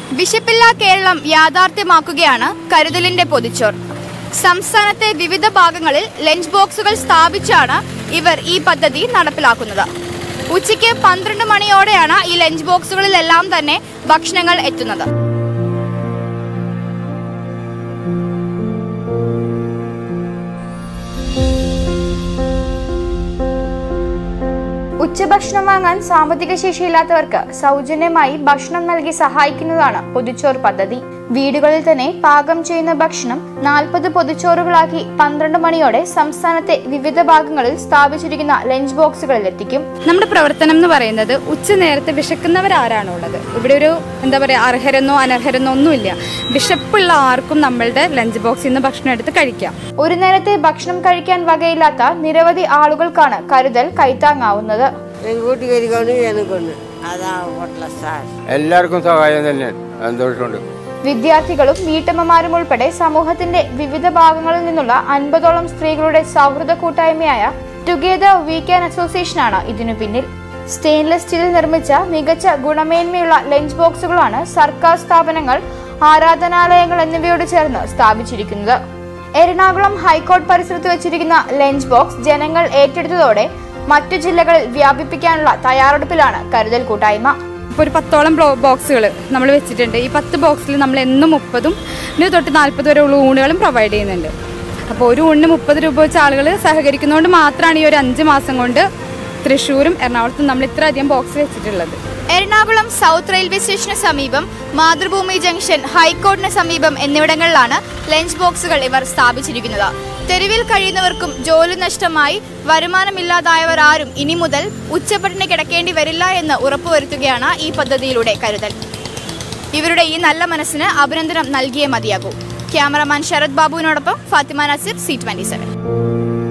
വിശപ്പില്ലാ കേരളം യാഥാർത്ഥ്യമാക്കുകയാണ് കരുതലിന്റെ പൊതിച്ചോർ സംസ്ഥാനത്തെ വിവിധ ഭാഗങ്ങളിൽ ലഞ്ച് ബോക്സുകൾ സ്ഥാപിച്ചാണ് ഇവർ ഈ പദ്ധതി നടപ്പിലാക്കുന്നത് ഉച്ചയ്ക്ക് പന്ത്രണ്ട് മണിയോടെയാണ് ഈ ലഞ്ച് ബോക്സുകളിലെല്ലാം തന്നെ ഭക്ഷണങ്ങൾ എത്തുന്നത് ഉച്ചഭക്ഷണം വാങ്ങാൻ സാമ്പത്തിക ശേഷിയില്ലാത്തവർക്ക് സൗജന്യമായി ഭക്ഷണം നൽകി സഹായിക്കുന്നതാണ് പൊതിച്ചോറ് പദ്ധതി വീടുകളിൽ തന്നെ പാകം ചെയ്യുന്ന ഭക്ഷണം നാൽപ്പത് പൊതിച്ചോറുകളാക്കി പന്ത്രണ്ട് മണിയോടെ സംസ്ഥാനത്തെ വിവിധ ഭാഗങ്ങളിൽ സ്ഥാപിച്ചിരിക്കുന്ന ലഞ്ച് ബോക്സുകളിൽ എത്തിക്കും നമ്മുടെ പ്രവർത്തനം എന്ന് പറയുന്നത് ഉച്ച നേരത്തെ വിശക്കുന്നവരാരാണോ ഉള്ളത് ഇവിടെ ഒരു എന്താ പറയുക അർഹരെന്നോ അനർഹരെന്നോ ഒന്നുമില്ല വിശപ്പുള്ള ആർക്കും നമ്മളുടെ ലഞ്ച് ബോക്സിൽ നിന്ന് ഭക്ഷണം എടുത്ത് കഴിക്കാം ഒരു നേരത്തെ ഭക്ഷണം കഴിക്കാൻ വകയില്ലാത്ത നിരവധി ആളുകൾക്കാണ് കരുതൽ കൈത്താങ്ങാവുന്നത് எங்கள் வீட்டுக்காரிக்கு ஒன்று எனக்கு ஒன்று அதான் ஹோட்டலில் சார் എല്ലാവർക്കും സഹായം തന്നെയാണ് സന്തോഷമുണ്ട് വിദ്യാർത്ഥികളും വീട്ടമ്മമാരും ഉൾപ്പെടെ സമൂഹത്തിന്റെ വിവിധ ഭാഗങ്ങളിൽ നിന്നുള്ള അൻപതോളം സ്ത്രീകളുടെ സൗഹൃദ കൂട്ടായ്മയായ ടുഗെദർ വീക്കെൻഡ് അസോസിയേഷനാണ് ഇതിനു പിന്നിൽ സ്റ്റെയിൻലെസ് സ്റ്റീലിൽ നിർമ്മിച്ച മികച്ച ഗുണമേന്മയുള്ള ലഞ്ച് ബോക്സുകളാണ് സർക്കാർ സ്ഥാപനങ്ങൾ ആരാധനാലയങ്ങൾ എന്നിവയോട് ചേർന്ന് സ്ഥാപിച്ചിരിക്കുന്നത് എറണാകുളം ഹൈക്കോർട്ട് പരിസരത്ത് വെച്ചിരിക്കുന്ന ലഞ്ച് ബോക്സ് ജനങ്ങൾ ഏറ്റെടുത്തതോടെ മറ്റു ജില്ലകളിൽ വ്യാപിപ്പിക്കാനുള്ള തയ്യാറെടുപ്പിലാണ് കരുതൽ കൂട്ടായ്മ ഇപ്പോൾ ഒരു പത്തോളം ബോക്സുകൾ നമ്മൾ വെച്ചിട്ടുണ്ട് ഈ പത്ത് ബോക്സിൽ നമ്മൾ എന്നും മുപ്പതും ഇനി തൊട്ട് നാൽപ്പത് വരെ ഉള്ള ഊണുകളും പ്രൊവൈഡ് ചെയ്യുന്നുണ്ട് അപ്പോൾ ഒരു ഊണിന് മുപ്പത് രൂപ വെച്ച് ആളുകൾ സഹകരിക്കുന്നതുകൊണ്ട് മാത്രമാണ് ഈ ഒരു അഞ്ച് മാസം കൊണ്ട് തൃശ്ശൂരും എറണാകുളത്തും നമ്മൾ ഇത്രയധികം ബോക്സ് വെച്ചിട്ടുള്ളത് എറണാകുളം സൗത്ത് റെയിൽവേ സ്റ്റേഷന് സമീപം മാതൃഭൂമി ജംഗ്ഷൻ ഹൈക്കോർട്ടിന് സമീപം എന്നിവിടങ്ങളിലാണ് ലഞ്ച് ബോക്സുകൾ ഇവർ സ്ഥാപിച്ചിരിക്കുന്നത് തെരുവിൽ കഴിയുന്നവർക്കും ജോലി നഷ്ടമായി വരുമാനമില്ലാതായവർ ആരും ഇനി മുതൽ ഉച്ചപട്ടിണി കിടക്കേണ്ടി വരില്ല എന്ന് ഉറപ്പുവരുത്തുകയാണ് ഈ പദ്ധതിയിലൂടെ കരുതൽ ഇവരുടെ ഈ നല്ല മനസ്സിന് അഭിനന്ദനം നൽകിയേ മതിയാകൂ ക്യാമറമാൻ ശരത് ബാബുവിനോടൊപ്പം Fathima Nazeer C twenty seven